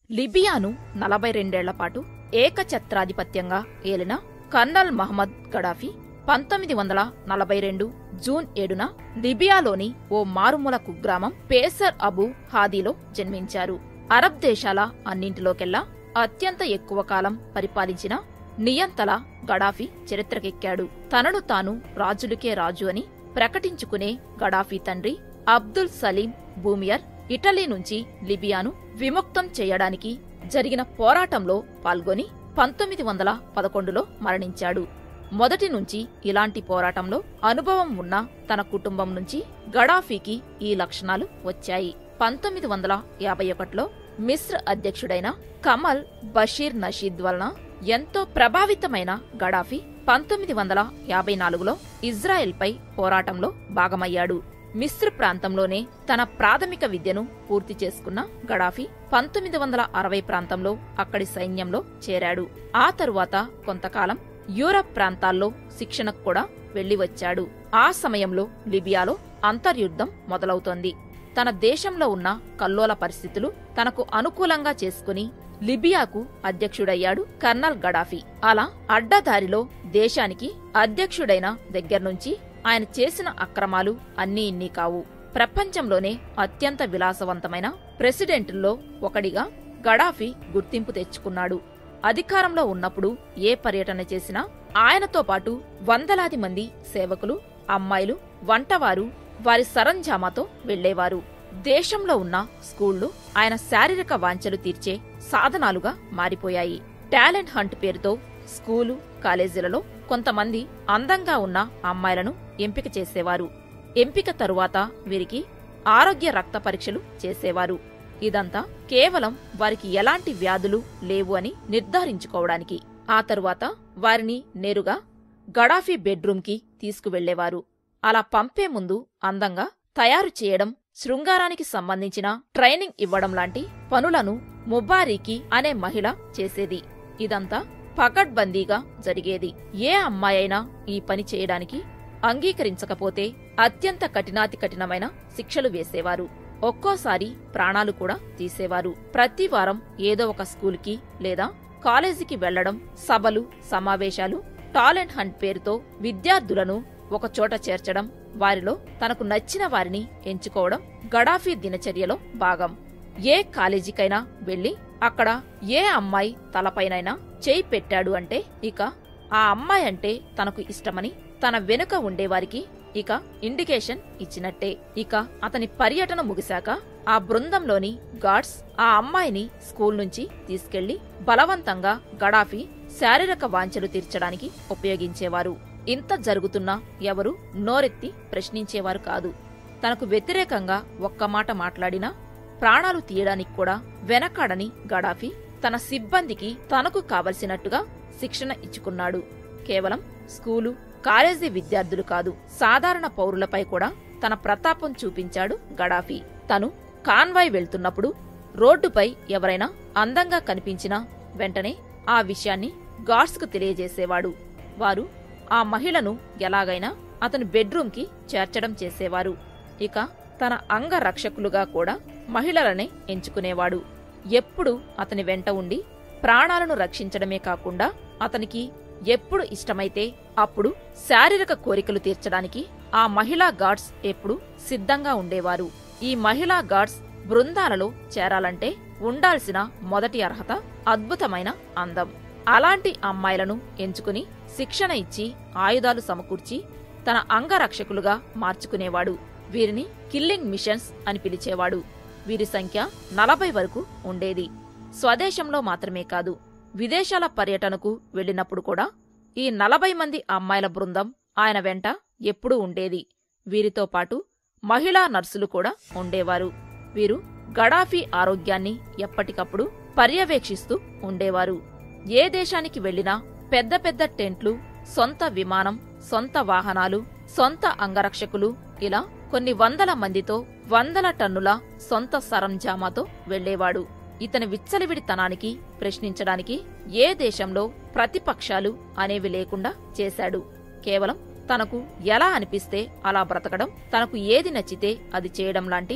లిబియాను నలభై రెండేళ్ల పాటు ఏకఛత్రాధిపత్యంగా ఏలిన కర్నల్ మహమ్మద్ గడాఫీ పంతొమ్మిది వందల నలభై రెండు జూన్ ఏడున లిబియాలోని ఓ మారుమూల కుగ్రామం పేసర్ అబు హాదీలో జన్మించారు అరబ్ దేశాల అన్నింటిలోకెల్లా అత్యంత ఎక్కువ కాలం పరిపాలించిన నియంతల గడాఫీ చరిత్రకెక్కాడు తనను తాను రాజులకే రాజు అని ప్రకటించుకునే గడాఫీ తండ్రి అబ్దుల్ సలీం బూమియర్ ఇటలీ నుంచి లిబియాను విముక్తం చేయడానికి జరిగిన పోరాటంలో పాల్గొని పంతొమ్మిది వందల పదకొండులో మరణించాడు మొదటి నుంచి ఇలాంటి పోరాటంలో అనుభవం ఉన్న తన కుటుంబం నుంచి గడాఫీకి ఈ లక్షణాలు వచ్చాయి పంతొమ్మిది వందల యాభై ఒకటిలో మిస్ర్ అధ్యక్షుడైన కమల్ బషీర్ నషీద్ వలన ఎంతో ప్రభావితమైన గడాఫీ పంతొమ్మిది వందల యాభై నాలుగులో ఇజ్రాయెల్పై పోరాటంలో భాగమయ్యాడు మిస్ర్ ప్రాంతంలోనే తన ప్రాథమిక విద్యను పూర్తి చేసుకున్న గడాఫీ పంతొమ్మిది వందల అరవై ప్రాంతంలో అక్కడి సైన్యంలో చేరాడు ఆ తరువాత కొంతకాలం యూరప్ ప్రాంతాల్లో శిక్షణకు కూడా వెళ్లి వచ్చాడు ఆ సమయంలో లిబియాలో అంతర్యుద్ధం మొదలవుతోంది తన దేశంలో ఉన్న కల్లోల పరిస్థితులు తనకు అనుకూలంగా చేసుకుని లిబియాకు అధ్యక్షుడయ్యాడు కర్నల్ గడాఫీ అలా అడ్డదారిలో దేశానికి అధ్యక్షుడైన దగ్గర్నుంచి ఆయన చేసిన అక్రమాలు అన్నీ ఇన్ని కావు ప్రపంచంలోనే అత్యంత విలాసవంతమైన ప్రెసిడెంటుల్లో ఒకడిగా గడాఫీ గుర్తింపు తెచ్చుకున్నాడు అధికారంలో ఉన్నప్పుడు ఏ పర్యటన చేసినా ఆయనతో పాటు వందలాది మంది సేవకులు అమ్మాయిలు వంటవారు వారి సరంజామాతో వెళ్లేవారు దేశంలో ఉన్న స్కూళ్లు ఆయన శారీరక వాంఛలు తీర్చే సాధనాలుగా మారిపోయాయి టాలెంట్ హంట్ పేరుతో స్కూలు కాలేజీలలో కొంతమంది అందంగా ఉన్న అమ్మాయిలను ఎంపిక చేసేవారు ఎంపిక తరువాత వీరికి ఆరోగ్య రక్త పరీక్షలు చేసేవారు ఇదంతా కేవలం వారికి ఎలాంటి వ్యాధులు లేవు అని నిర్ధారించుకోవడానికి ఆ తరువాత వారిని నేరుగా గడాఫీ బెడ్రూమ్కి తీసుకువెళ్లేవారు అలా పంపే ముందు అందంగా తయారు చేయడం శృంగారానికి సంబంధించిన ట్రైనింగ్ ఇవ్వడం లాంటి పనులను ముబారీకి అనే మహిళ చేసేది ఇదంతా పకడ్బందీగా జరిగేది ఏ అమ్మాయైనా ఈ పని చేయడానికి అంగీకరించకపోతే అత్యంత కఠినాతి కఠినమైన శిక్షలు వేసేవారు ఒక్కోసారి ప్రాణాలు కూడా తీసేవారు ప్రతి వారం ఏదో ఒక స్కూల్కి లేదా కాలేజీకి వెళ్లడం సభలు సమావేశాలు టాలెంట్ హంట్ పేరుతో విద్యార్థులను ఒకచోట చేర్చడం వారిలో తనకు నచ్చిన వారిని ఎంచుకోవడం గడాఫీ దినచర్యలో భాగం ఏ కాలేజీకైనా వెళ్లి అక్కడ ఏ అమ్మాయి తలపైనైనా చేయి పెట్టాడు అంటే ఇక ఆ అమ్మాయి అంటే తనకు ఇష్టమని తన వెనుక ఉండేవారికి ఇక ఇండికేషన్ ఇచ్చినట్టే ఇక అతని పర్యటన ముగిశాక ఆ బృందంలోని గార్డ్స్ ఆ అమ్మాయిని స్కూల్ నుంచి తీసుకెళ్లి బలవంతంగా గడాఫీ శారీరక వాంఛలు తీర్చడానికి ఉపయోగించేవారు ఇంత జరుగుతున్నా ఎవరు నోరెత్తి ప్రశ్నించేవారు కాదు తనకు వ్యతిరేకంగా ఒక్క మాట మాట్లాడినా ప్రాణాలు తీయడానికి కూడా వెనకాడని గడాఫీ తన సిబ్బందికి తనకు కావలసినట్టుగా శిక్షణ ఇచ్చుకున్నాడు కేవలం స్కూలు కాలేజీ విద్యార్థులు కాదు సాధారణ పౌరులపై కూడా తన ప్రతాపం చూపించాడు గడాఫీ తను కాన్వాయ్ వెళ్తున్నప్పుడు రోడ్డుపై ఎవరైనా అందంగా కనిపించినా వెంటనే ఆ విషయాన్ని గార్డ్స్కు తెలియజేసేవాడు వారు ఆ మహిళను ఎలాగైనా అతని బెడ్రూమ్కి చేర్చడం చేసేవారు ఇక తన అంగరక్షకులుగా కూడా మహిళలనే ఎంచుకునేవాడు ఎప్పుడు అతని వెంట ఉండి ప్రాణాలను రక్షించడమే కాకుండా అతనికి ఎప్పుడు ఇష్టమైతే అప్పుడు శారీరక కోరికలు తీర్చడానికి ఆ మహిళా గార్డ్స్ ఎప్పుడు సిద్ధంగా ఉండేవారు ఈ మహిళా గార్డ్స్ బృందాలలో చేరాలంటే ఉండాల్సిన మొదటి అర్హత అద్భుతమైన అందం అలాంటి అమ్మాయిలను ఎంచుకుని శిక్షణ ఇచ్చి ఆయుధాలు సమకూర్చి తన అంగరక్షకులుగా మార్చుకునేవాడు వీరిని కిల్లింగ్ మిషన్స్ అని పిలిచేవాడు వీరి సంఖ్య నలభై వరకు ఉండేది స్వదేశంలో మాత్రమే కాదు విదేశాల పర్యటనకు వెళ్లినప్పుడు కూడా ఈ నలభై మంది అమ్మాయిల బృందం ఆయన వెంట ఎప్పుడూ ఉండేది వీరితో పాటు మహిళా నర్సులు కూడా ఉండేవారు వీరు గడాఫీ ఆరోగ్యాన్ని ఎప్పటికప్పుడు పర్యవేక్షిస్తూ ఉండేవారు ఏ దేశానికి వెళ్లినా పెద్ద పెద్ద టెంట్లు సొంత విమానం సొంత వాహనాలు సొంత అంగరక్షకులు ఇలా కొన్ని వందల మందితో వందల టన్నుల సొంత సరంజామాతో వెళ్లేవాడు ఇతని విచ్చలవిడితనానికి ప్రశ్నించడానికి ఏ దేశంలో ప్రతిపక్షాలు అనేవి లేకుండా చేశాడు కేవలం తనకు ఎలా అనిపిస్తే అలా బ్రతకడం తనకు ఏది నచ్చితే అది చేయడం లాంటి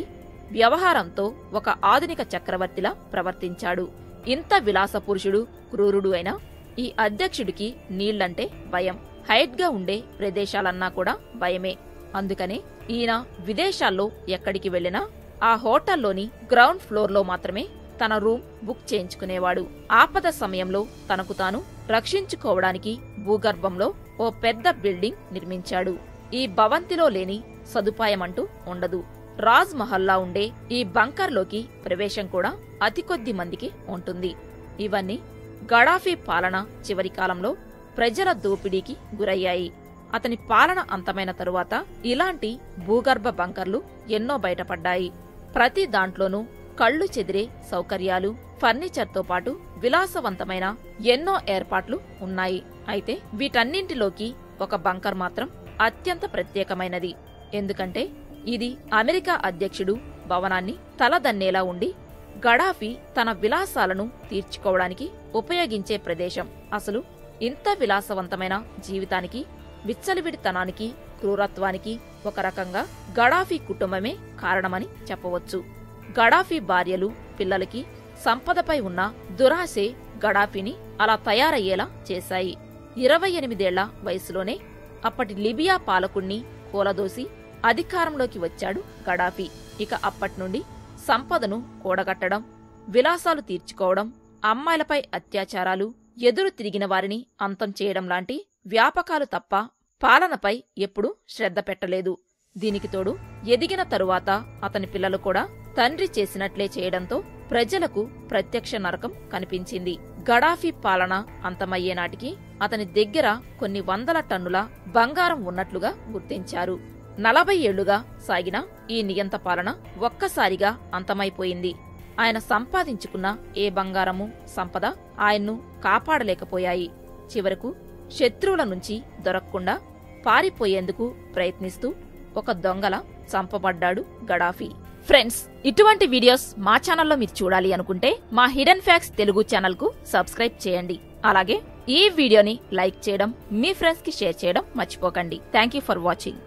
వ్యవహారంతో ఒక ఆధునిక చక్రవర్తిలా ప్రవర్తించాడు ఇంత విలాస పురుషుడు క్రూరుడు అయినా ఈ అధ్యక్షుడికి నీళ్లంటే భయం హైట్గా ఉండే ప్రదేశాలన్నా కూడా భయమే అందుకనే ఈయన విదేశాల్లో ఎక్కడికి వెళ్ళినా ఆ హోటల్లోని గ్రౌండ్ ఫ్లోర్లో మాత్రమే తన రూమ్ బుక్ చేయించుకునేవాడు ఆపద సమయంలో తనకు తాను రక్షించుకోవడానికి భూగర్భంలో ఓ పెద్ద బిల్డింగ్ నిర్మించాడు ఈ భవంతిలో లేని సదుపాయమంటూ ఉండదు రాజ్ మహల్లా ఉండే ఈ బంకర్లోకి ప్రవేశం కూడా అతి కొద్ది మందికి ఉంటుంది ఇవన్నీ గడాఫీ పాలన చివరి కాలంలో ప్రజల దోపిడీకి గురయ్యాయి అతని పాలన అంతమైన తరువాత ఇలాంటి భూగర్భ బంకర్లు ఎన్నో బయటపడ్డాయి ప్రతి దాంట్లోనూ కళ్ళు చెదిరే సౌకర్యాలు ఫర్నిచర్తో పాటు విలాసవంతమైన ఎన్నో ఏర్పాట్లు ఉన్నాయి అయితే వీటన్నింటిలోకి ఒక బంకర్ మాత్రం అత్యంత ప్రత్యేకమైనది ఎందుకంటే ఇది అమెరికా అధ్యక్షుడు భవనాన్ని తలదన్నేలా ఉండి గడాఫీ తన విలాసాలను తీర్చుకోవడానికి ఉపయోగించే ప్రదేశం అసలు ఇంత విలాసవంతమైన జీవితానికి విచ్చలవిడితనానికి క్రూరత్వానికి ఒక రకంగా గడాఫీ కుటుంబమే కారణమని చెప్పవచ్చు గడాఫీ భార్యలు పిల్లలకి సంపదపై ఉన్న దురాశే గడాఫీని అలా తయారయ్యేలా చేశాయి ఇరవై ఎనిమిదేళ్ల వయసులోనే అప్పటి లిబియా పాలకుణ్ణి కూలదోసి అధికారంలోకి వచ్చాడు గడాఫీ ఇక అప్పట్నుండి సంపదను కూడగట్టడం విలాసాలు తీర్చుకోవడం అమ్మాయిలపై అత్యాచారాలు ఎదురు తిరిగిన వారిని అంతం చేయడం లాంటి వ్యాపకాలు తప్ప పాలనపై ఎప్పుడూ శ్రద్ధ పెట్టలేదు దీనికి తోడు ఎదిగిన తరువాత అతని పిల్లలు కూడా తండ్రి చేసినట్లే చేయడంతో ప్రజలకు ప్రత్యక్ష నరకం కనిపించింది గడాఫీ పాలన అంతమయ్యే నాటికి అతని దగ్గర కొన్ని వందల టన్నుల బంగారం ఉన్నట్లుగా గుర్తించారు నలభై ఏళ్లుగా సాగిన ఈ నియంత పాలన ఒక్కసారిగా అంతమైపోయింది ఆయన సంపాదించుకున్న ఏ బంగారము సంపద ఆయన్ను కాపాడలేకపోయాయి చివరకు శత్రువుల నుంచి దొరక్కుండా పారిపోయేందుకు ప్రయత్నిస్తూ ఒక దొంగల చంపబడ్డాడు గడాఫీ ఫ్రెండ్స్ ఇటువంటి వీడియోస్ మా ఛానల్లో మీరు చూడాలి అనుకుంటే మా హిడెన్ ఫ్యాక్స్ తెలుగు ఛానల్ కు సబ్స్క్రైబ్ చేయండి అలాగే ఈ వీడియోని లైక్ చేయడం మీ ఫ్రెండ్స్ కి షేర్ చేయడం మర్చిపోకండి thank you for watching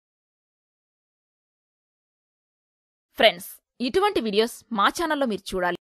friends ఇటువంటి వీడియోస్ మా ఛానల్లో మీరు చూడాలి